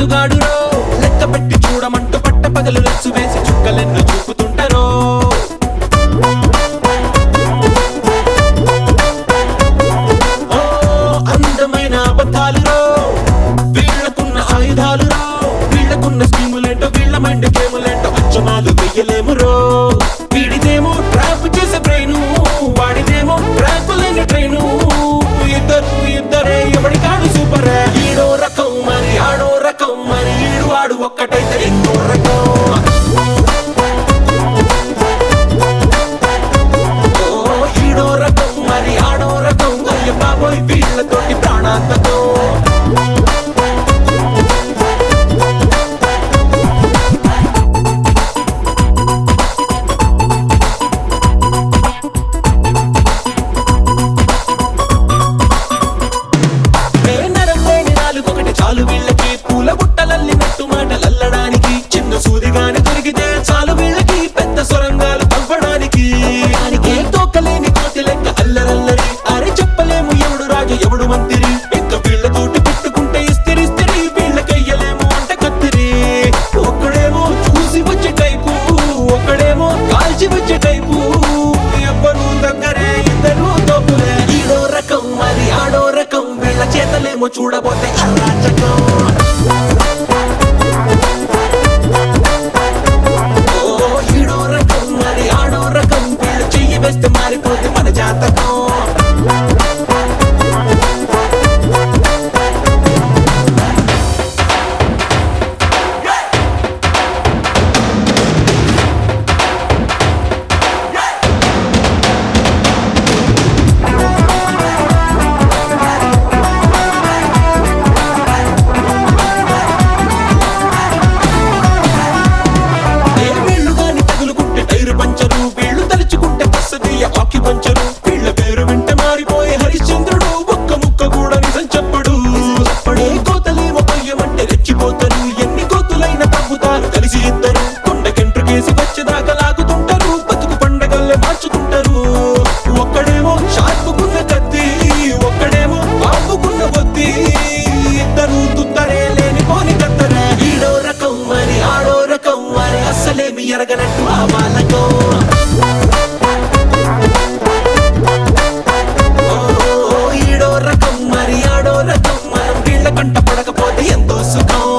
జాదుగాడురో లెక్క పెట్టి చూడమంటూ పట్ట పగలు లెచ్చు వేసి చుక్కలెన్ను చూపుతుంటారో ఓ అందమైన అబద్ధాలురో వీళ్ళకున్న ఆయుధాలురో వీళ్ళకున్న స్కీములేంటో వీళ్ళ మైండ్ గేములేంటో అచ్చమాలు వెయ్యలేమురో వీడిదేమో ట్రాప్ చేసే బ్రెయిన్ వాడిదేమో ట్రాక్ లేని ట్రైను ఇద్దరు ఇద్దరే ఎవడి కాడు సూపర్ ఈడో రకం మరి ఆడో రకం మరి ఈడు వాడు ఒక్కటైతే ఇంకో రకం ఓ ఈడో రకం మరి ఆడో రకం అయ్య బాబోయ్ వీళ్ళతోటి ప్రాణాంతకం ఏ నరం లేని నాలుగొకటి చాలు వీళ్ళకి పూల బుట్టలల్లినట్టు మాటలల్లడానికి చిన్న సూదిగాని దొరికితే చాలు వీళ్ళకి పెద్ద సొరంగాలు తవ్వడానికి దానికి తోకలేని కోతి లెక్క అల్లరల్లరి అరే చెప్పలేము ఎవడు రాజు ఎవడు మంత్రి ఇంకా వీళ్ళతోటి పుట్టుకుంటే ఇస్తిరి ఇస్తిరి వీళ్ళకయ్యలేము అంట కత్తిరి ఒక్కడేమో చూసి వచ్చే టైపు ఒక్కడేమో కాల్చి వచ్చే టైపు ఎవ్వరు దగ్గరే ఇద్దరు తోపులే ఈడో రకం మరి ఆడో రకం వీళ్ళ చేతలేమో చూడబోతే అరాచకం ఓ ఈడో రకం మరి ఆడో రకం వీళ్ళు చెయ్యి వేస్తే మారిపోతే మన జాతకం ఏ వీళ్ళు గాని తగులుకుంటే టైరు పంచరు వీళ్ళు తలుచుకుంటే కసదీయ ఆకి పంచరు వీళ్ళ పేరు వెంట మారిపోయే హరిశ్చంద్రుడు ఒక్క ముక్క కూడా నిజం చెప్పడు అప్పుడే కోతలేమో కొయ్యమంటే రెచ్చిపోతారు ఎన్ని కోతులైనా తగ్గుతారు కలిసి ఇద్దరు కొండకెంట్రుకేసి వచ్చేదాకా లాగుతుంటారు బతుకు పండగల్లే మార్చుకుంటారు ఒక్కడేమో షార్పుకున్న కత్తి ఒక్కడేమో బాంబుకున్న బొత్తి ఇద్దరు తుత్తరే లేని పోని కత్తరే ఈడో రకం మరి ఆడో రకం మరి అస్సలేమి ఎరగనట్టు ఆ బాలకం ఓ, ఈడో రకం మరి ఆడో రకం మనం వీళ్ళ కంట పడకపోతే ఎంతో సుఖం